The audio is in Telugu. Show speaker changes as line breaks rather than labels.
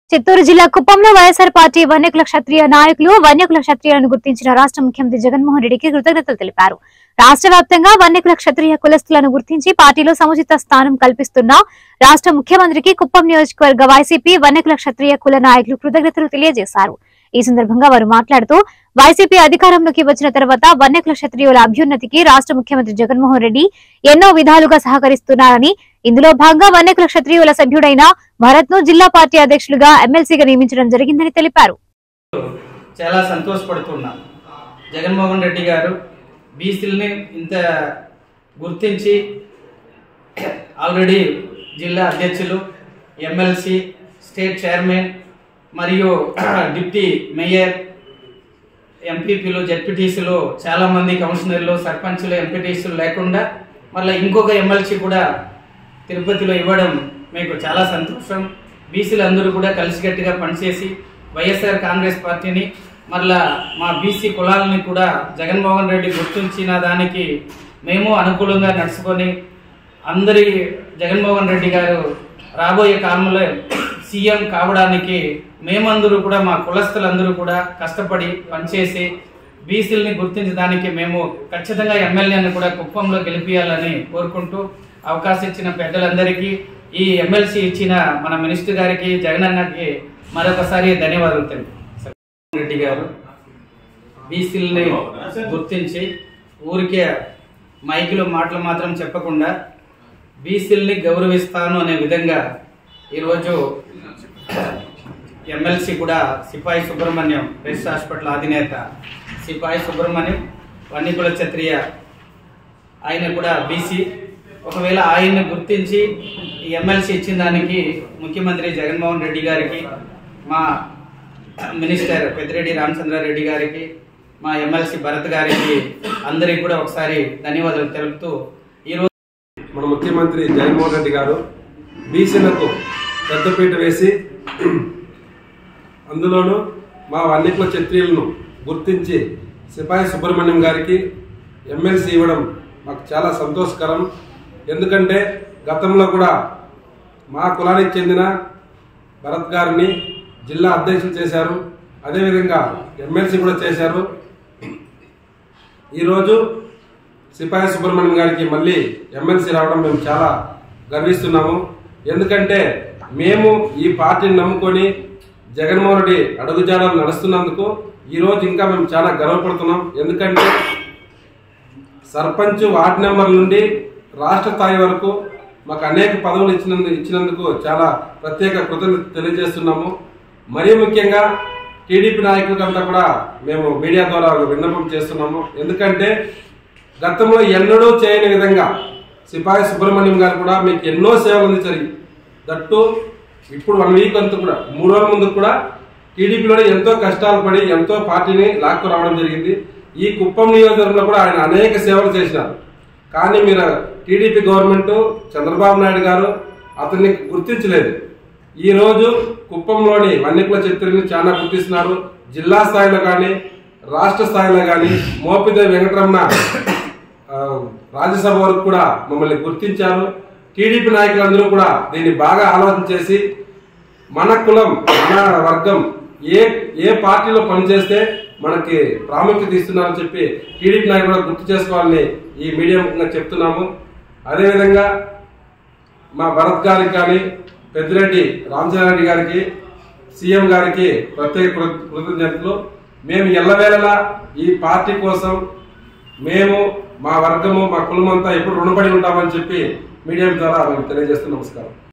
చిత్తూరు జిల్లా కుప్పంలో వైఎస్ఆర్ పార్టీ వన్యకుల క్షత్రియ నాయకులు వన్యకుల క్షత్రియులను గుర్తించిన రాష్ట్ర ముఖ్యమంత్రి జగన్మోహన్ రెడ్డికి కృతజ్ఞతలు తెలిపారు రాష్ట్ర వ్యాప్తంగా వన్యకుల క్షత్రియ కులస్తులను గుర్తించి పార్టీలో సముచిత స్థానం కల్పిస్తున్న రాష్ట్ర ముఖ్యమంత్రికి కుప్పం నియోజకవర్గ వైసీపీ వన్యకుల క్షత్రియ కుల నాయకులు కృతజ్ఞతలు తెలియజేశారు ఈ సందర్భంగా వారు మాట్లాడుతూ వైసీపీ అధికారంలోకి వచ్చిన తర్వాత వన్యకుల క్షత్రియుల అభ్యున్నతికి రాష్ట్ర ముఖ్యమంత్రి జగన్మోహన్ రెడ్డి ఎన్నో విధాలుగా సహకరిస్తున్నారని ఇందులో భాగంగా వన్యకుల క్షత్రియుల సభ్యుడైన భరత్ ను జిల్లా పార్టీ అధ్యక్షులుగా ఎమ్మెల్సీగా నియమించడం జరిగిందని తెలిపారు
చాలా సంతోషపడుతున్నా జగన్మోహన్ రెడ్డి గారు బీసీలని ఇంత గుర్తించి ఆల్రెడీ జిల్లా అధ్యక్షులు ఎమ్మెల్సీ స్టేట్ చైర్మన్ మరియు డిప్టీ మేయర్ ఎంపీపీలు జెడ్పీటీసీలు చాలామంది కమిషనర్లు సర్పంచ్లు ఎంపీటీసీలు లేకుండా మళ్ళీ ఇంకొక ఎమ్మెల్సీ కూడా తిరుపతిలో ఇవ్వడం మీకు చాలా సంతోషం బీసీలు అందరూ కూడా కలిసికట్టుగా పనిచేసి వైఎస్ఆర్ కాంగ్రెస్ పార్టీని మళ్ళా మా బీసీ కులాలని కూడా జగన్మోహన్ రెడ్డి గుర్తించిన దానికి మేము అనుకూలంగా నడుచుకొని అందరి జగన్మోహన్ రెడ్డి గారు రాబోయే కాలంలో సీఎం కావడానికి మేమందరూ కూడా మా కులస్తులందరూ కూడా కష్టపడి పనిచేసి బీసీలని గుర్తించడానికి మేము ఖచ్చితంగా ఎమ్మెల్యేని కూడా కుప్పంలో గెలిపించాలని కోరుకుంటూ అవకాశం ఇచ్చిన పెద్దలందరికీ ఈ ఎమ్మెల్సీ ఇచ్చిన మన మినిస్టర్ గారికి జగనన్నకి మరొకసారి ధన్యవాదాలు తెలుపు రెడ్డి గారు బీసీలని గుర్తించి ఊరికే మైకులో మాటలు మాత్రం చెప్పకుండా బీసీలని గౌరవిస్తాను అనే విధంగా ఈరోజు ఎమ్మెల్సీ కూడా సిపాయి సుబ్రహ్మణ్యం బెస్ట్ హాస్పిటల్ అధినేత సిపాయి సుబ్రహ్మణ్యం వన్నికుల క్షత్రియ ఆయన కూడా బీసీ ఒకవేళ ఆయన్ని గుర్తించి ఈ ఎమ్మెల్సీ ఇచ్చిన దానికి ముఖ్యమంత్రి జగన్మోహన్ రెడ్డి గారికి మా మినిస్టర్ పెద్దిరెడ్డి రామచంద్రారెడ్డి గారికి మా ఎమ్మెల్సీ భరత్ గారికి అందరికి కూడా ఒకసారి ధన్యవాదాలు తెలుపుతూ ఈరోజు
మన ముఖ్యమంత్రి జగన్మోహన్ రెడ్డి గారు బీసీలకు పెద్దపీట వేసి అందులోనూ మా వన్నికుల క్షత్రియులను గుర్తించి సిపాయి సుబ్రహ్మణ్యం గారికి ఎమ్మెల్సీ ఇవ్వడం మాకు చాలా సంతోషకరం ఎందుకంటే గతంలో కూడా మా కులానికి చెందిన భరత్ గారిని జిల్లా అధ్యక్షులు చేశారు అదేవిధంగా ఎమ్మెల్సీ కూడా చేశారు ఈరోజు సిపాయి సుబ్రహ్మణ్యం గారికి మళ్ళీ ఎమ్మెల్సీ రావడం మేము చాలా గర్విస్తున్నాము ఎందుకంటే మేము ఈ పార్టీని నమ్ముకొని జగన్మోహన్ రెడ్డి అడుగుజాడలు నడుస్తున్నందుకు ఈరోజు ఇంకా మేము చాలా గర్వపడుతున్నాం ఎందుకంటే సర్పంచ్ వార్డు నెంబర్ నుండి రాష్ట్ర స్థాయి వరకు మాకు అనేక పదవులు ఇచ్చినందుకు ఇచ్చినందుకు చాలా ప్రత్యేక కృతజ్ఞత తెలియజేస్తున్నాము మరీ ముఖ్యంగా టీడీపీ నాయకులకంతా కూడా మేము మీడియా ద్వారా ఒక విన్నపం చేస్తున్నాము ఎందుకంటే గతంలో ఎన్నడూ చేయని విధంగా సిపాయి సుబ్రహ్మణ్యం గారు కూడా మీకు ఎన్నో సేవలు అందించారు దట్టు ఇప్పుడు వన్ వీక్ అంతా కూడా మూడు రోజుల ముందు కూడా టీడీపీలో ఎంతో కష్టాలు పడి ఎంతో పార్టీని లాక్కు రావడం జరిగింది ఈ కుప్పం నియోజకవర్గంలో కూడా ఆయన అనేక సేవలు చేసినారు కానీ మీరు టీడీపీ గవర్నమెంట్ చంద్రబాబు నాయుడు గారు అతన్ని గుర్తించలేదు ఈ రోజు కుప్పంలోని వన్యకుల చరిత్రని చాలా గుర్తిస్తున్నారు జిల్లా స్థాయిలో కానీ రాష్ట్ర స్థాయిలో కానీ మోపిద వెంకటరమణ ఆ, రాజ్యసభ వరకు కూడా మమ్మల్ని గుర్తించారు టీడీపీ నాయకులందరూ కూడా దీన్ని బాగా ఆలోచన చేసి మన కులం మన వర్గం ఏ ఏ పార్టీలో పనిచేస్తే మనకి ప్రాముఖ్యత ఇస్తున్నారని చెప్పి టీడీపీ నాయకులు కూడా గుర్తు చేసుకోవాలని ఈ మీడియా ముఖంగా చెప్తున్నాము అదేవిధంగా మా భరత్ గారికి కానీ పెద్దిరెడ్డి రామచంద్రారెడ్డి గారికి సీఎం గారికి ప్రత్యేక కృ- కృతజ్ఞతలు మేము ఎల్లవేళలా ఈ పార్టీ కోసం మేము మా వర్గము మా కులం అంతా ఎప్పుడు రుణపడి ఉంటామని చెప్పి మీడియా ద్వారా మేము తెలియజేస్తూ నమస్కారం